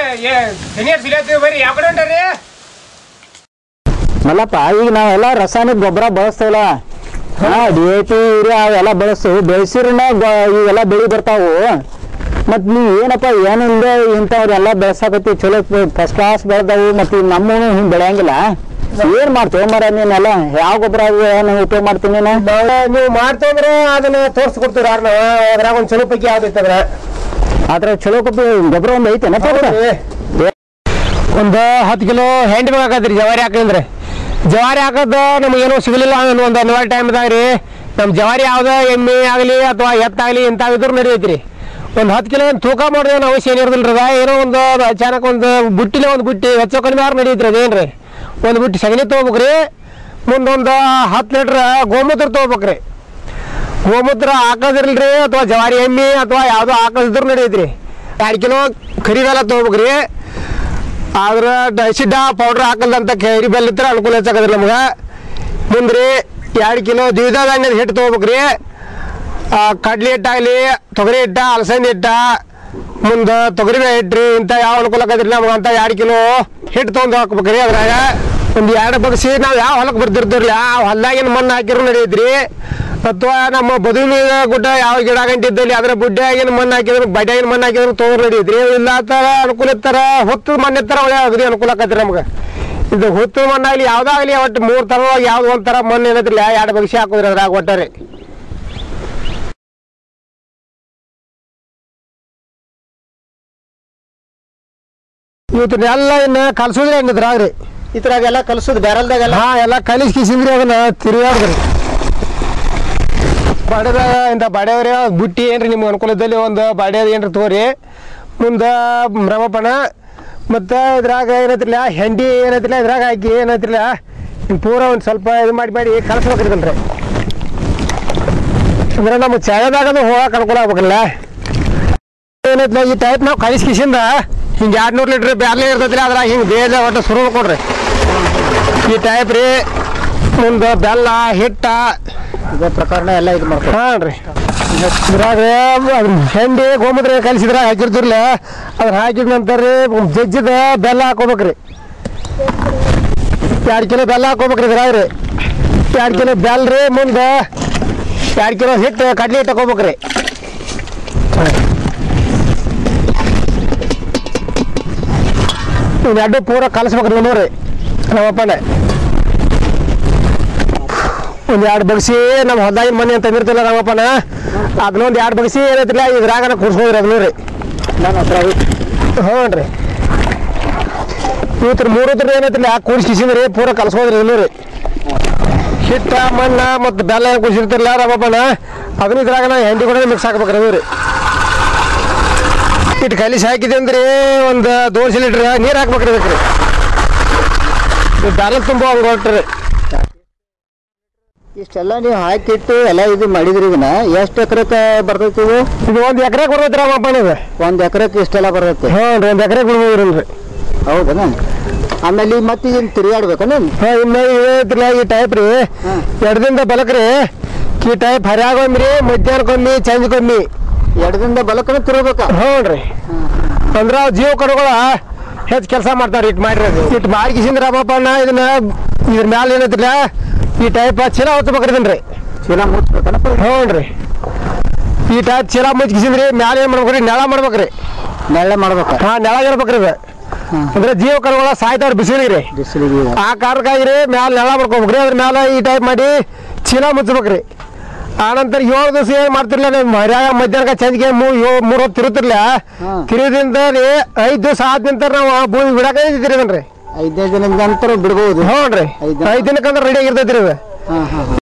Senior ಸಿಲಿಯತ್ತೀವಿ ಬರ್ರಿ ಯಾವ ಕಡೆ ಹೊಂಟಾರಿ ಮಲ್ಲಪ್ಪ ಈಗ ನಾವೆಲ್ಲ ರಾಸಾಯನಿಕ ಗೊಬ್ಬರ ಬಳಸ್ತೇವಲ್ಲ ಹಾ ಡಿ ಎ ಪಿ ಯೂರಿಯಾ ಅವೆಲ್ಲ ಬಳಸ್ತು ಬೆಳೆಸಿರನ ಇವೆಲ್ಲ ಬೆಳಿ ಬರ್ತಾವು ಮತ್ ನೀವ್ ಏನಪ್ಪ ಏನಿಲ್ಲ ಇಂಥವ್ರೆಲ್ಲ ಬೆಳ್ಸಾಕತ್ತಿ ಚಲೋ ಫಸ್ಟ್ ಕ್ಲಾಸ್ ಬೆಳೆದವು ಮತ್ತೆ ನಮ್ಮನು ಹಿಂಗ್ ಬೆಳೆಯಂಗಿಲ್ಲ ಏನ್ ಮಾಡ್ತೇವ ಮರ ನೀನೆಲ್ಲ ಯಾವ ಗೊಬ್ಬರ ಏನು ಉಪಯೋಗ ಮಾಡ್ತೀನಿ ನೀನು ನೀವು ಮಾಡ್ತಂದ್ರೆ ಅದನ್ನ ತೋರ್ಸ್ಕೊಡ್ತೀವಿ ಯಾರು ನಾವು ಅದ್ರಾಗ ಒಂದ್ ಚಲೋ ಪೈಕಿ ಯಾವ್ದು ಇತ್ತಂದ್ರ ಆದ್ರೆ ಚಲೋ ಗೊಬ್ಬರ ಗೊಬ್ಬರ ಒಂದು ಐತೆನಪ್ಪ ಒಂದು ಹತ್ತು ಕಿಲೋ ಹೆಂಡಿ ಬೇಕಾಕತ್ರಿ ಜವಾರಿ ಹಾಕಂದ್ರೆ ಜವಾರಿ ಹಾಕದ ನಮಗೇನೋ ಸಿಗಲಿಲ್ಲ ಅನ್ನೋ ಒಂದು ಅನಿವಾರ್ಯ ಟೈಮ್ದಾಗ ರೀ ನಮ್ಮ ಜವಾರಿ ಯಾವ್ದ ಎಮ್ಮೆ ಆಗಲಿ ಅಥವಾ ಎತ್ತಾಗಲಿ ಇಂಥವಿದ್ರು ನಡೆಯೈತ್ರಿ ಒಂದು ಹತ್ತು ಕಿಲೋ ತೂಕ ಮಾಡಿದ್ರೆ ನಾವು ಅವಶ್ಯ ಏನಿರೋದಿಲ್ಲ ಅದ ಏನೋ ಒಂದು ಅದು ಅಚಾನಕ್ ಒಂದು ಬುಟ್ಟಿನ ಒಂದು ಬುಟ್ಟಿ ಹೆಚ್ಚು ಕಡಿಮೆ ಆರು ನಡೆಯೈತ್ರಿ ಅದೇನ್ರಿ ಒಂದು ಬುಟ್ಟಿ ಸಗಣಿ ತೊಗೋಬೇಕ್ರಿ ಮುಂದೊಂದು ಹತ್ತು ಲೀಟ್ರ್ ಗೋಮೂತ್ರ ತೊಗೋಬೇಕ್ರಿ ಗೋಮೂತ್ರ ಹಾಕೋದಿರ್ಲ್ರಿ ಅಥವಾ ಜವಾರಿ ಎಮ್ಮೆ ಅಥವಾ ಯಾವುದೋ ಹಾಕೋದಿದ್ರು ನಡೆಯೈತ್ರಿ ಎರಡು ಕಿಲೋ ಕರಿವೆಲ್ಲ ತೊಗೋಬೇಕ್ರಿ ಆದ್ರ ಡೈಸಿಡ್ಡ ಪೌಡ್ರ್ ಹಾಕಲ್ದಂತ ಕರಿ ಬೆಲ್ಲ ಇದ್ರೆ ಅನುಕೂಲ ಹೆಚ್ಚಾಗದ್ರಿ ನಮ್ಗೆ ಮುಂದ್ರಿ ಎರಡು ಕಿಲೋ ದ್ವಿದಳ ಧಾನ್ಯದ ಹಿಟ್ಟು ತೊಗೋಬೇಕ್ರಿ ಕಡ್ಲಿ ಹಿಟ್ಟಾಗಲಿ ತೊಗರಿ ಹಿಟ್ಟ ಅಲಸಂದಿ ಹಿಟ್ಟ ಮುಂದೆ ತೊಗರಿಬೇಳೆ ಹಿಟ್ರಿ ಇಂಥ ಯಾವ ಅನುಕೂಲ ಆಗದ್ರಿ ನಮ್ಗೆ ಅಂತ ಎರಡು ಕಿಲೋ ಹಿಟ್ಟು ತೊಗೊಂಡು ಹಾಕ್ಬೇಕ್ರಿ ಅದ್ರಾಗ ಒಂದು ಎರಡು ಬಗ್ಸಿ ನಾವು ಯಾವ ಹೊಲಕ್ಕೆ ಬರ್ತಿರ್ತಿರ್ಲಿ ಆ ಹೊಲ್ದಾಗಿನ ಮಣ್ಣು ಹಾಕಿರೋ ನಡೆಯೈತ್ರಿ ಅಥವಾ ನಮ್ಮ ಬದುವಿನ ಗುಡ್ಡ ಯಾವ ಗಿಡ ಗಂಟಿದ್ದಲ್ಲಿ ಅದ್ರ ಬುಡ್ಡಿಯಾಗಿನ ಮಣ್ಣು ಹಾಕಿದ್ರು ಬಡ್ಯಾಗಿನ ಮಣ್ಣು ಹಾಕಿದ್ರು ತೊಗೊಂಡು ನಡೆಯೈತ್ರಿ ಇಲ್ಲ ಆ ಥರ ಅನುಕೂಲ ಇರ್ತಾರ ಹೊತ್ತು ಮಣ್ಣು ಇರ್ತಾರ ಒಳ್ಳೆ ಅಗದಿ ಅನುಕೂಲ ಆಕತ್ರಿ ನಮ್ಗೆ ಇದು ಹುತ್ತು ಮಣ್ಣಾಗಲಿ ಯಾವ್ದಾಗಲಿ ಒಟ್ಟು ಮೂರು ಥರವಾಗಿ ಯಾವ್ದು ಒಂಥರ ಮಣ್ಣು ಏನೈತ್ರಿಲ್ಲ ಎರಡು ಬಗ್ಸಿ ಹಾಕೋದ್ರಿ ಅದ್ರಾಗ ಒಟ್ಟಾರೆ ಇವತ್ತು ಎಲ್ಲ ಇನ್ನು ಕಲ್ಸೋದ್ರಿ ಅನ್ನಿದ್ರಾಗ್ರಿ ಇದ್ರಾಗೆಲ್ಲ ಕಲಸೋದು ಬ್ಯಾರಲ್ದಾಗೆಲ್ಲ ಹಾ ಎಲ್ಲ ಕಲಿಸಿ ಕಿಸಿದ್ರಿ ಅದನ್ನ ತಿರುಗಾಡಿದ್ರಿ ಬಾಡೆದಾಗ ಇಂಥ ಬಾಡೆಯವ್ರಿ ಬುಟ್ಟಿ ಏನ್ರಿ ನಿಮ್ಗೆ ಅನುಕೂಲ ಇದ್ದಲ್ಲಿ ಒಂದು ಬಾಡೆ ಏನ್ರಿ ತಗೋರಿ ಮುಂದೆ ರಮಪಣ ಮತ್ತು ಇದ್ರಾಗ ಏನೈತಿಲ್ಲ ಹೆಂಡಿ ಏನೈತಿಲ್ಲ ಇದ್ರಾಗ ಹಾಕಿ ಏನೈತಿಲ್ಲ ಹಿಂಗೆ ಪೂರ ಒಂದು ಸ್ವಲ್ಪ ಇದು ಮಾಡಿ ಮಾಡಿ ಕಲಿಸ್ಬೇಕ್ರಿ ಇದನ್ರಿ ಅಂದ್ರೆ ನಮ್ಮ ಚಾಯದಾಗ ಹೋಗಕ್ಕೆ ಅನುಕೂಲ ಆಗ್ಬೇಕಲ್ಲ ಏನೈತಿಲ್ಲ ಈ ಟೈಪ್ ನಾವು ಕಲಿಸಿ ಕಿಸಿಂದ ಹಿಂಗೆ ಎರಡು ನೂರು ಲೀಟ್ರ್ ಬ್ಯಾರ್ಲೆ ಇರ್ತೈತ್ರಿ ಅದ್ರಾಗ ಹಿಂಗೆ ಬೇಜ ಒಟ್ಟು ಸುರು ಕೊಡ್ರಿ ಈ ಟೈಪ್ ರೀ ಮುಂದೆ ಬೆಲ್ಲ ಹಿಟ್ಟ ಇದೇ ಪ್ರಕರಣ ಎಲ್ಲ ಇದು ಮಾಡ್ತಾರೆ ಹಾಂ ರೀ ಇದ್ರಾಗ ಅದ್ ಹೆಂಡಿ ಗೋಮೂತ್ರ ಕಲಿಸಿದ್ರಾಗ ಹಾಕಿರ್ತಿರ್ಲ ಅದ್ರ ಹಾಕಿದ ನಂತರ ರೀ ಜಜ್ಜಿದ ಬೆಲ್ಲ ಹಾಕೋಬೇಕ್ರಿ ಎರಡು ಕಿಲೋ ಬೆಲ್ಲ ಹಾಕೋಬೇಕ್ರಿ ಇದ್ರಾಗ ರೀ ಎರಡು ಕಿಲೋ ಬೆಲ್ಲ ರೀ ಮುಂದೆ ಎರಡು ಕಿಲೋ ಹಿಟ್ಟು ಕಡ್ಲೆ ಹಿಟ್ಟು ಹಾಕೋಬೇಕ್ರಿ ಎರಡು ಪೂರ ಕಲಿಸ್ಬೇಕ್ರಿ ನೋಡ್ರಿ ನಮ್ಮಪ್ಪನೇ ಒಂದ್ ಎರಡು ಬಗ್ಸಿ ನಮ್ಮ ಹೊಲ್ದಾಗಿನ ಮನೆ ಅಂತ ತಂದಿರ್ತಿಲ್ಲ ನಮ್ಮಪ್ಪನ ಅದನ್ನೊಂದು ಎರಡು ಬಗ್ಸಿ ಏನೈತಿಲ್ಲ ಇದ್ರಾಗನ ಕೂರ್ಸ್ಬೋದ್ರಿ ಅದನ್ನ ರೀ ನನ್ನ ಹತ್ರ ಐತಿ. ಹ್ಞೂ ರೀ ಇವತ್ತು ಮೂರು ಹತ್ರ ಏನೈತಿಲ್ಲ ಕೂಡಿಸಿ ಕಿಸಿದ್ರಿ ಪೂರ ಕಲ್ಸ್ಬೋದ್ರಿ ಅದನ್ನು ರೀ ಹಿಟ್ಟ ಮಣ್ಣ ಮತ್ತು ಬೆಲ್ಲ ಏನು ಕೂಸಿರ್ತಿರಲ್ಲ ನಮ್ಮಪ್ಪನ ಅದನ್ನ ಇದ್ರಾಗನ ಹೆಂಡಿ ಕೂಡ ಮಿಕ್ಸ್ ಹಾಕ್ಬೇಕ್ರಿ ಅದು ರೀ ಇಟ್ಟು ಕಲಿಸಿ ಹಾಕಿದೆ ಅಂದ್ರೆ ಒಂದು ದೋಸೆ ಲೀಟ್ರ್ ನೀರು ಹಾಕ್ಬೇಕ್ರಿ ಅದಕ್ಕೆ ರೀ ಬ್ಯಾಲೆನ್ಸ್ ತುಂಬ ಹಂಗೆ ಹೊರಟ್ರಿ ಇಷ್ಟೆಲ್ಲ ನೀವು ಹಾಕಿಟ್ಟು ಎಲ್ಲ ಇದು ಮಾಡಿದ್ರಿ ಇದನ್ನ ಎಷ್ಟು ಎಕರೆಕ್ಕೆ ಬರ್ತೈತಿ ಇದು ಇದು ಒಂದು ಎಕರೆ ಕೊಡ್ತೈತಿ ರಾಮಪ್ಪನ ಇದು ಒಂದ್ ಎಕರೆಕ್ಕೆ ಇಷ್ಟೆಲ್ಲ ಬರ್ತೈತಿ ಹ್ಞೂ ರೀ ಒಂದು ಎಕರೆ ಕೊಡ್ಬೋದ್ರಿ ಹೌದನ ಆಮೇಲೆ ಈಗ ಮತ್ತೆ ಇದನ್ನ ತಿರುಗಾಡ್ಬೇಕನ ಹಾಂ ಇನ್ನು ಐತ್ರಲ್ಲ ಈ ಟೈಪ್ ರೀ ಹಾ. ಎಡದಿಂದ ಬಲಕ್ರಿ ಈ ಟೈಪ್ ಹರ್ಯಾಗೊಮ್ಮೆ ರೀ ಮಧ್ಯಾಹ್ನಕ್ಕೊಮ್ಮೆ ಚಂದ್ಕೊಮ್ಮೆ ಎಡದಿಂದ ಬಲಕನ ತಿರುಗಬೇಕ ಹ್ಞೂ ರೀ ಅಂದ್ರೆ ಅವು ಜೀವ ಕರುಗಳು ಹೆಚ್ಚು ಕೆಲಸ ಮಾಡ್ತಾವ್ರಿ ಇಟ್ಟು ಮಾಡ್ರಿ ಅದು ಇಟ್ಟು ಮಾಡಿ ಕಿಸಿಂದ್ರ ರಾಮಪ್ಪನ ಇದನ್ನ ಇದ್ರ ಮ್ಯಾಲ ಏನೈತಿಲ್ಲ ಈ ಟೈಪ್ ಚೀಲ ಹೊತ್ಬೇಕ್ರಿ ಇದನ್ನ ರೀ ಚೀಲ ಮುಚ್ಬೇಕನಪ್ಪ ಹ್ಞೂ ರೀ ಈ ಟೈಪ್ ಚೀಲ ಮುಚ್ಚಿಸಿದ್ರಿ ಮ್ಯಾಲ ಏನು ಮಾಡ್ಬೇಕ್ರಿ ನೆಳ ಮಾಡ್ಬೇಕ್ರಿ ನೆಳ್ಳೆ ಮಾಡ್ಬೇಕ ಹಾಂ ನೆಳ ಇರ್ಬೇಕ್ರಿ ಇದು ಅಂದ್ರೆ ಜೀವ ಕರುಗಳ ಸಾಯ್ತಾವ್ರಿ ಬಿಸಿಲಿಗೆ ರೀ ಬಿಸಿಲಿಗೆ ಆ ಕಾರಣಕ್ಕಾಗಿ ರೀ ಮ್ಯಾಲ ನೆಲ ಮಾಡ್ಕೋಬೇಕ್ರಿ ಅದ್ರ ಮ್ಯಾಲ ಈ ಟೈಪ್ ಮಾಡಿ ಚೀಲ ಮುಚ್ಚಬೇಕ್ರಿ ಆನಂತರ ಏಳು ದಿವಸ ಏನು ಮಾಡ್ತಿರ್ಲ ನೀವು ಮರ್ಯಾಗ ಮಧ್ಯಾಹ್ನ ಸಂಜಿಗೆ ಮೂರು ಏಳು ಮೂರು ಹೊತ್ತು ತಿರುತ್ತಿರ್ಲ ಹಾ. ತಿರುದಿಂದ ರೀ ಐದು ದಿವಸ ಆದ ನಂತರ ನಾವು ಆ ಭೂಮಿ ಬಿಡಾಕ ಇದ್ದೀರಿ ಅದನ್ರಿ ಐದೈದು ದಿನದ ನಂತರ ಬಿಡ್ಬೋದು ಹ್ಞೂ ರೀ ಐದ್ ದಿನ? ಐದು ದಿನಕ್ಕಂದ್ರೆ ರೆಡಿ ಆಗಿರ್ತೈತಿ ರೀ ಇದು ಹಾ ಹಾ ಹಾ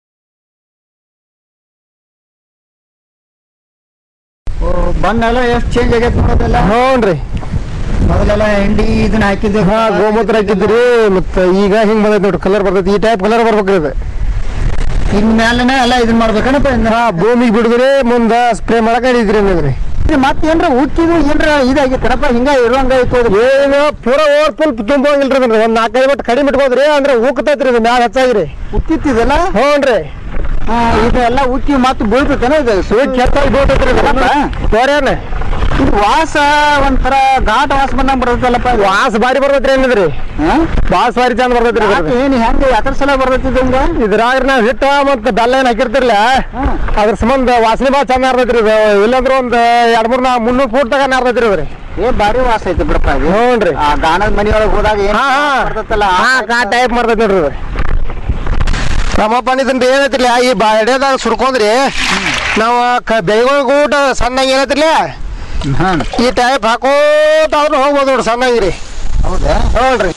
ಓ, ಬಣ್ಣ ಎಲ್ಲ ಎಷ್ಟು ಚೇಂಜ್ ಆಗೈತೆ ನೋಡೋದೆಲ್ಲ ಹ್ಞೂ ರೀ ಮೊದಲೆಲ್ಲ ಹಿಂಡಿ ಇದನ್ನ ಹಾಕಿದ್ದು ಹಾ ಗೋಮೂತ್ರ ಹಾಕಿದ್ರಿ ಮತ್ತೆ ಈಗ ಹಿಂಗ್ ಬಂದೈತಿ ನೋಡ್ರಿ ಕಲರ್ ಬರ್ತೈತಿ ಈ ಟೈಪ್ ಕಲರ್ ಬರ್ಬೇಕ್ರಿ ಇದು ಇನ್ ಮ್ಯಾಲನೆ ಎಲ್ಲ ಇದನ್ನ ಮಾಡ್ಬೇಕನಪ್ಪ ಇನ್ನ ಹಾ ಭೂಮಿಗೆ ಬಿಡಿದ್ರಿ ಮುಂದೆ ಸ್ಪ್ರೇ ಮಾಡಕ ಹಿಡಿದ್ರಿ ಅನ್ನೋದ್ರಿ ಮತ್ತೆ ಏನ್ರ ಉಕ್ಕಿದು ಏನ್ರ ಇದಾಗೈತನಪ್ಪ ಹಿಂಗ ಇರುವಂಗ ಐತದ ಏನು ಪೂರ ಓವರ್ ಫುಲ್ ತುಂಬೋಂಗಿಲ್ರಿ ಅದನ್ನ ಒಂದ್ ನಾಲ್ಕೈದು ಬಿಟ್ಟು ಕಡಿಮೆ ಇಟ್ಕೋದ್ರಿ ಅಂದ್ರೆ ಉಕ್ತೈತ್ರಿ ಇದು ಮ್ಯಾಲ ಹೆಚ್ಚಾಗಿರಿ ಉಕ್ಕಿತ್ತಿದಲ್ಲ ಹ್ಞೂ ರೀ ಇದೆಲ್ಲ ಉಕ್ಕಿ ಮತ್ತೆ ಬೀಳ್ತೈತೇನ ಇದು ಸ್ವೀಟ್ ಕೆತ್ತಾಗಿ ಬೀಳ್ತೈತ್ರಿ ಹೌದಾ? ನೋಡ್ಯಾನ ಇದು ವಾಸ ಒಂಥರ ಘಾಟ್ ವಾಸ ಬಂದಂಗ್ ಬರ್ತೈತಲ್ಲಪ್ಪ ಇದು. ವಾಸ ಬಾರಿ ಬರ್ತೈತ್ರಿ ಏನಿದ್ರಿ ಹಾ? ಬಾಸ್ ಬಾರಿ ಚಂದ ಬರ್ತೈತ್ರಿ ಯಾಕೆ ಇದ್ರದ್ದು. ಏನ್ ಹೆಂಗ ಯಾತ್ರ ಸಲ ಬರ್ತೈತಿ ಇದು ಹಿಂಗ ಇದ್ರಾಗ ನಾವ್ ಹಿಟ್ಟ ಮತ್ತ ಬೆಲ್ಲ ಏನ್ ಹಾಕಿರ್ತಿರ್ಲ ಹಾ. ಅದ್ರ ಸಂಬಂಧ ವಾಸನೆ ಬಾಳ ಚಂದ ಇರ್ತೈತ್ರಿ ಇದು ಇಲ್ಲಾಂದ್ರ ಒಂದ್ ಎರಡ್ ಮೂರ್ ನಾ ಮುನ್ನೂರ್ ಫೂಟ್ ತಗ ಇರ್ತೈತ್ರಿ ಇದ್ರಿ ಏ ಬಾರಿ ವಾಸ ಐತಿ ಬಿಡಪ್ಪ ಇದು ಹ್ಞೂನ್ರಿ ಆ ಗಾಣದ ಮನಿಯೊಳಗ್ ಹೋದಾಗ ಏನ್ ಹಾ ಹಾ ಬರ್ತೈತಲ್ಲ ಆ ಹಾ ಕಾ ಟೈಪ್ ಮಾಡ್ತೈತಿ ನೋಡ್ರಿ ಇದು. ನಮ್ಮಪ್ಪ ಇದನ್ ಏನೈತಿರ್ಲ ಈ ಬಾಡ್ಯಾದಾಗ ಸುರ್ಕೊಂಡ್ರಿ ನಾವು ಕ ಬೆಳಿಗಳ ಊಟ ಸಣ್ಣಗೆ ಏನೈತಿರ್ಲ ಹಾ. ಈ ಟೈಪ್ ಹಾಕೋತ ಅವ್ರು ಹೋಗ್ಬೋದು ನೋಡ್ರಿ ಸಣ್ಣಗಿರಿ ಹೌದಾ ನೋಡ್ರಿ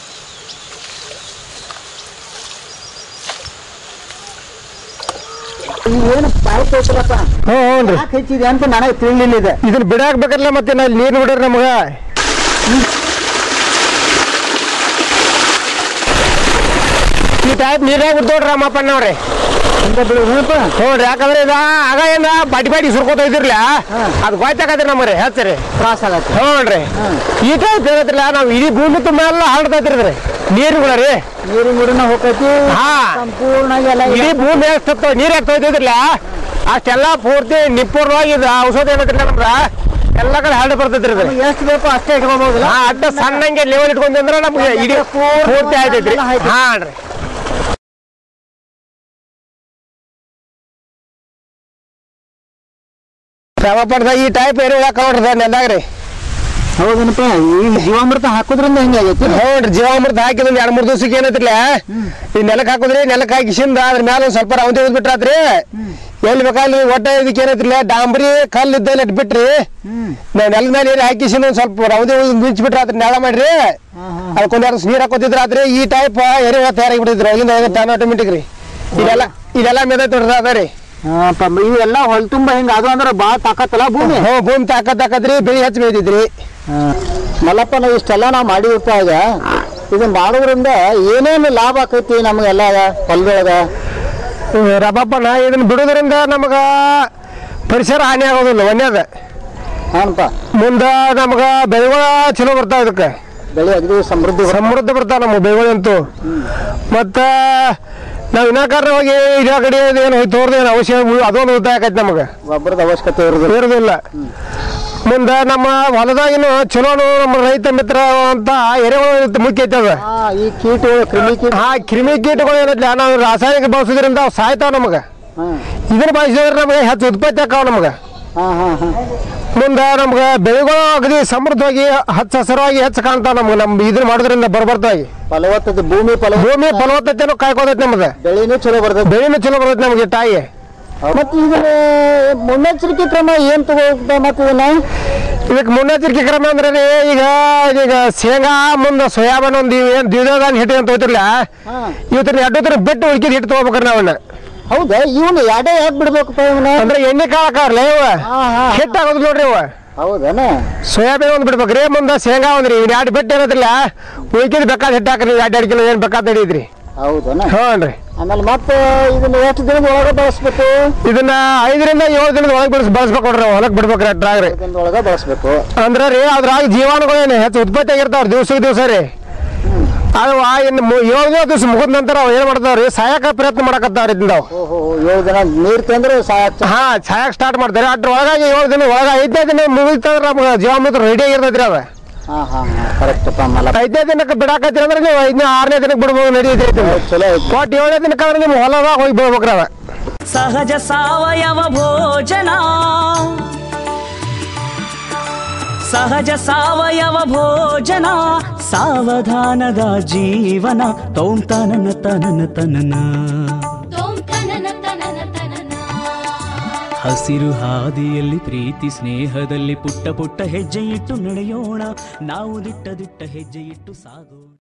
ಏನು ಪಾಯ್ತು ಐತಲ್ಲಪ್ಪ ಹ್ಞೂ ಹ್ಞೂ ಯಾಕೆ ಹೆಚ್ಚಿದೆ ಅಂತ ನನಗೆ ತಿಳಿಲಿಲ್ಲ ಇದೆ ಇದನ್ನ ಬಿಡಾಕ್ ಬೇಕಲ್ಲ ಮತ್ತೆ ನಾ ನೀರು ಬಿಡ್ರಿ ನಮಗ ಈ ಟೈಪ್ ನೀರಾಗ ಬಿಡ್ತೋಡ್ರಿ ನಮ್ಮಪ್ಪನವ್ರಿ ಹಿಂಗ ಬಿಡು ಹ್ಞೂಪ್ಪ. ನೋಡ್ರಿ ಯಾಕಂದ್ರೆ ಇದ ಆಗ ಏನ ಬಾಟಿ ಬಾಟಿ ಸುರ್ಕೋತ ಇದ್ರಲ್ಲ ಅದು ಗೊತ್ತಾಕತ್ರಿ ನಮ್ಮರಿ ಹಚ್ಚರಿ ತ್ರಾಸ ಆಗತ್ತೆ ನೋಡ್ರಿ ಈ ಟೈಪ್ ಹೇಳತ್ರಲ್ಲ ನಾವು ಇಡೀ ಭೂಮಿ ತುಂಬ ಎಲ್ಲ ಹರಡ್ತೈತ್ರಿ ಇದ್ರಿ ನೀರುಗಳ ರೀ ನೀರಿನ ಗುಡಿನ ಹೋಗೈತಿ ಹಾ ಸಂಪೂರ್ಣ ಎಲ್ಲ ಇಡೀ ಭೂಮಿ ಎಷ್ಟು ನೀರ್ ಹಾಕ್ತೈತಿದ್ರಲ್ಲ ಅಷ್ಟೆಲ್ಲ ಪೂರ್ತಿ ನಿಪ್ಪೂರ್ವಾಗಿ ಇದು ಔಷಧ ಏನೈತಿಲ್ಲ ನಮ್ದ ಎಲ್ಲ ಕಡೆ ಹರಡು ಬರ್ತೈತ್ರಿ ಇದು ಎಷ್ಟು ಬೇಕೋ ಅಷ್ಟೇ ಇಟ್ಕೋಬಹುದಿಲ್ಲ ಹಾ ಅಡ್ಡ ಸಣ್ಣಂಗೆ ಲೆವೆಲ್ ಇಟ್ಕೊಂಡ್ರೆ ನಮ್ಗೆ ಇಡೀ ಪೂರ್ತಿ ಆಯ್ತೈತ್ರಿ ಹಾ ರೀ ಶ್ರಮಪಡ್ದ ಈ ಟೈಪ್ ಏರಿ ಹಾಕೊಂಡ್ರಿ ನೆಲ್ಲಾಗ್ರಿ ಹೌದನಪ್ಪ ಈ ಜೀವಾಮೃತ ಹಾಕೋದ್ರಿಂದ ಹಿಂಗಾಗೈತಿ ಹೌದ್ರಿ ಜೀವಾಮೃತ ಹಾಕಿದ್ ಒಂದ್ ಎರಡ್ ಮೂರ್ ದಿವ್ಸಕ್ಕೆ ಏನೈತಿಲ್ಲ ಈ ನೆಲಕ್ ಹಾಕುದ್ರಿ ನೆಲಕ್ ಹಾಕಿಸಿಂದ ಅದ್ರ ಮ್ಯಾಲ ಒಂದ್ ಸ್ವಲ್ಪ ರೌಂದಿ ಹೋದ್ ಬಿಟ್ರಾತ್ರಿ ಎಲ್ಲಿ ಬೇಕಾಲಿ ಒಟ್ಟ ಇದಕ್ಕೆ ಏನೈತಿಲ್ಲ ಡಾಂಬ್ರಿ ಕಲ್ಲು ಇದ್ದಲ್ಲಿ ಇಟ್ ಬಿಟ್ರಿ ಹ್ಮ್ ನಾವ್ ನೆಲದ ಮೇಲೆ ಏರಿ ಹಾಕಿಸಿನ ಒಂದ್ ಸ್ವಲ್ಪ ರೌದಿ ಹೋದ್ ಮಿಂಚ್ ಬಿಟ್ರಾತ್ರಿ ನೆಲ ಮಾಡ್ರಿ ಹಾ, ಹಾ. ಅದಕ್ಕೊಂದ್ ಎರಡು ನೀರ್ ಹಾಕೋತಿದ್ರಾತ್ರಿ ಈ ಟೈಪ್ ಎರೆ ತಯಾರಾಗಿ ಬಿಟ್ಟಿದ್ರಿ ಅವಾಗಿಂದ ಆಟೋಮೆಟಿಕ್ ರೀ ಇದೆಲ್ಲ ಇದೆಲ್ಲ ಮೆದೈತ್ ನೋಡ್ರಿ ಅದ ರೀ ಹಾ, ಪ- ಇವೆಲ್ಲ ಹೊಲ್ ತುಂಬ ಹಿಂಗ ಅದು ಅಂದ್ರೆ ಬಾಳ ತಾಕತ್ತಲ್ಲ ಭೂಮಿ ಹ್ಞೂ ಭೂಮಿ ತಾಕತ್ ತಾಕತ್ರಿ ಬೆಳಿ ಹೆಚ್ಚು ಮೇಯ್ತಿದ್ರಿ ಮಲ್ಲಪ್ಪ ನಾವು ಇಷ್ಟೆಲ್ಲ ನಾವು ಮಾಡಿವಪ್ಪ ಈಗ ಇದನ್ನ ಮಾಡೋದ್ರಿಂದ ಏನೇನು ಲಾಭ ಆಕೈತಿ ನಮಗೆಲ್ಲ ಹೊಲದೊಳಗ ರಬಪ್ಪ ನಾ ಇದನ್ನ ಬಿಡೋದ್ರಿಂದ ನಮಗ ಪರಿಸರ ಹಾನಿ ಆಗೋದಿಲ್ಲ ಒಂದೇದ ಹಾನಪ್ಪ ಮುಂದ ನಮಗ ಬೆಳೆಗಳ ಚಲೋ ಬರ್ತಾವ ಇದಕ್ಕೆ ಬೆಳೆ ಅಗದಿ ಸಮೃದ್ಧಿ ಬರ್ತದೆ. ಸಮೃದ್ಧ ಬರ್ತಾವ ನಮ್ಮ ಬೆಳೆಗಳಂತೂ ಮತ್ತ ನಾವ್ ಇನ್ನಾಕಾರ ಹೋಗಿ ಇಡೀ ಕಡೆ ಏನು ತೋರ್ದೇನು ಅವಶ್ಯ ಅದೊಂದು ಉದ್ದಾಯ ಆಕೈತಿ ನಮಗ ಗೊಬ್ಬರದ ಅವಶ್ಯಕತೆ ಇರೋದಿಲ್ಲ ಇರೋದಿಲ್ಲ ಮುಂದ ನಮ್ಮ ಹೊಲದಾಗಿನ ಚಲೋನು ನಮ್ಮ ರೈತ ಮಿತ್ರ ಅಂತ ಎರೆಹುಳ ಮುಖ್ಯ ಐತೆ ಅದ ಹಾ ಈ ಕೀಟಗಳು ಕ್ರಿಮಿ ಕೀಟ ಆ ಕ್ರಿಮಿ ಕೀಟಗಳು ಏನೈತಿ ನಾವು ರಾಸಾಯನಿಕ ಬಳಸೋದ್ರಿಂದ ಅವು ಸಾಯ್ತಾವ ನಮಗ ಹಾ ಇದನ್ನ ಬಳಸಿದ್ರೆ ನಮಗೆ ಹೆಚ್ಚು ಉತ್ಪತ್ತಿ ಆಕಾವ ನಮಗ ಹಾ ಹಾ ಹಾ ಮುಂದೆ ನಮ್ಗೆ ಬೆಳೆಗಳು ಅಗದಿ ಸಮೃದ್ಧವಾಗಿ ಹಚ್ಚ ಹಸಿರಾಗಿ ಹೆಚ್ಚು ಕಾಣ್ತಾವ ನಮ್ಗೆ ನಮ್ ಇದನ್ನ ಮಾಡೋದ್ರಿಂದ ಬರ್ಬರ್ತಾಗಿ ಫಲವತ್ತತೆ ಭೂಮಿ ಫಲ ಭೂಮಿ ಫಲವತ್ತತೆನೂ ಕಾಯ್ಕೋದೈತಿ ನಮ್ದು ಬೆಳೆನೂ ಚಲೋ ಬರ್ತದೆ ಬೆಳೆನೂ ಚಲೋ ಬರ್ತೈತಿ ನಮ್ಗೆ ತಾಯಿ ಮತ್ತೆ ಇದನ್ನ ಮುನ್ನೆಚ್ಚರಿಕೆ ಕ್ರಮ ಏನ್ ತಗೋಬೇಕು ಮತ್ತೆ ಇದನ್ನ ಇದಕ್ಕೆ ಮುನ್ನೆಚ್ಚರಿಕೆ ಕ್ರಮ ಅಂದ್ರೆ ರೀ ಈಗ ಈಗ ಶೇಂಗಾ ಮುಂದೆ ಸೋಯಾಬೀನ್ ಒಂದು ಏನು ದ್ವಿದಳ ಹಿಟ್ಟು ಅಂತ ಹೋಯ್ತಿರ್ಲ ಹಾ ಇವತ್ತಿನ ಎರಡು ತರ ಬಿಟ್ಟು ಉಳ್ಕಿದ ಹಿಟ್ಟು ತಗೋಬೇಕ್ರಿ ನಾವನ್ನ ಹೌದಾ ಇವನು ಎರಡೇ ಯಾಕೆ ಬಿಡ್ಬೇಕಪ್ಪ ಇವನ ಅಂದ್ರೆ ಎಣ್ಣೆ ಕಾಳಕಾರ್ಲ ಇವ ಹಾ ಹಾ ಹಿಟ್ಟು ಆಗೋದು ನೋಡ್ರಿ ಇವ ಹೌದೇನ ಸೋಯಾಬೀನ್ ಒಂದು ಬಿಡ್ಬೇಕ್ರಿ ಮುಂದೆ ಶೇಂಗಾ ಒಂದ್ರಿ ಇವ್ ಎರಡು ಬಿಟ್ಟು ಏನತ್ರಲ್ಲ ಉಳ್ಕಿದ ಬೇಕಾದ ಹಿಟ್ಟು ಹಾಕ್ರಿ ಎರಡು ಎರಡು ಕಿಲೋ ಏನು ಬೇಕಾದ ಹಿಡಿದ್ರಿ ಹೌದನ ಹ್ಞೂ ರೀ ಆಮೇಲೆ ಮತ್ತೆ ಇದನ್ನ ಎಷ್ಟು ದಿನದ ಒಳಗೆ ಬಳಸ್ಬೇಕು ಇದನ್ನ ಐದರಿಂದ ಏಳು ದಿನದ ಒಳಗೆ ಬೆಳೆಸ್ ಬಳಸ್ಬೇಕು ನೋಡ್ರಿ ನಾವು ಹೊಲಕ್ಕೆ ಬಿಡ್ಬೇಕ್ರಿ ಅಟ್ರಾಗ್ರಿ ದಿನದ ಒಳಗೆ ಬಳಸ್ಬೇಕು ಅಂದ್ರೆ ರೀ ಅದ್ರಾಗ ಜೀವಾಣುಗಳೇನು ಹೆಚ್ಚು ಉತ್ಪತ್ತಿ ಆಗಿರ್ತಾವ್ರಿ ದಿವ್ಸಕ್ಕೆ ದಿವಸ ರೀ ಅದು ಆ ಇನ್ನು ಮು- ಏಳನೇ ದಿವಸ ಮುಗಿದ ನಂತರ ಅವು ಏನು ಮಾಡ್ತಾವ್ರಿ ಸಾಯಕ ಪ್ರಯತ್ನ ಮಾಡಕತ್ತಾವ್ರಿ ಇದನ್ನ ಅವು ಓಹೋ ಏಳು ದಿನ ನೀರು ತಂದ್ರೆ ಸಾಕು ಹಾ ಸಾಯಕ್ ಸ್ಟಾರ್ಟ್ ಮಾಡ್ತಾರೆ ಅದ್ರ ಒಳಗಾಗಿ ಏಳು ದಿನ ಒಳಗ ಐದನೇ ದಿನ ಮುಗಿತಂದ್ರೆ ನಮ್ಗೆ ಜೀವಾಮೃತ ರೆಡಿ ಆಗಿರ್ತೈತ್ರಿ ಅದ ಹಾ ಹಾ ಹಾ ಕರೆಕ್ಟಪ್ಪ ಮಲ್ಲ ಐದನೇ ದಿನಕ್ಕೆ ಬಿಡಾಕತ್ತೀರಿ ಅಂದ್ರೆ ನೀವು ಐದನೇ ಆರನೇ ದಿನಕ್ಕೆ ಬಿಡ್ಬೋದು ನಡೀತೈತಿ ಚಲೋ ಐತಿ ಒಟ್ಟು ಏಳನೇ ದಿನಕ್ಕೆ ಅಂದ್ರೆ ನಿಮ್ಮ ಹೊಲದಾಗ ಹೋಗಿ ಬಿಡ್ಬೇಕ್ರಿ ಅದ ಸಹಜ ಸಾವಯವ ಭೋಜನ ಸಹಜ ಸಾವಯವ ಭೋಜನ ಸಾವಧಾನದ ಜೀವನ ತೋಂ ತನನ ತನನ ತನನ ತೋಂ ತನನ ತನನ ತನನ ಹಸಿರು ಹಾದಿಯಲ್ಲಿ ಪ್ರೀತಿ ಸ್ನೇಹದಲ್ಲಿ ಪುಟ್ಟ ಪುಟ್ಟ ಹೆಜ್ಜೆ ಇಟ್ಟು ನಡೆಯೋಣ ನಾವು ದಿಟ್ಟ ದಿಟ್ಟ ಹೆಜ್ಜೆ ಇಟ್ಟು ಸಾಗೋಣ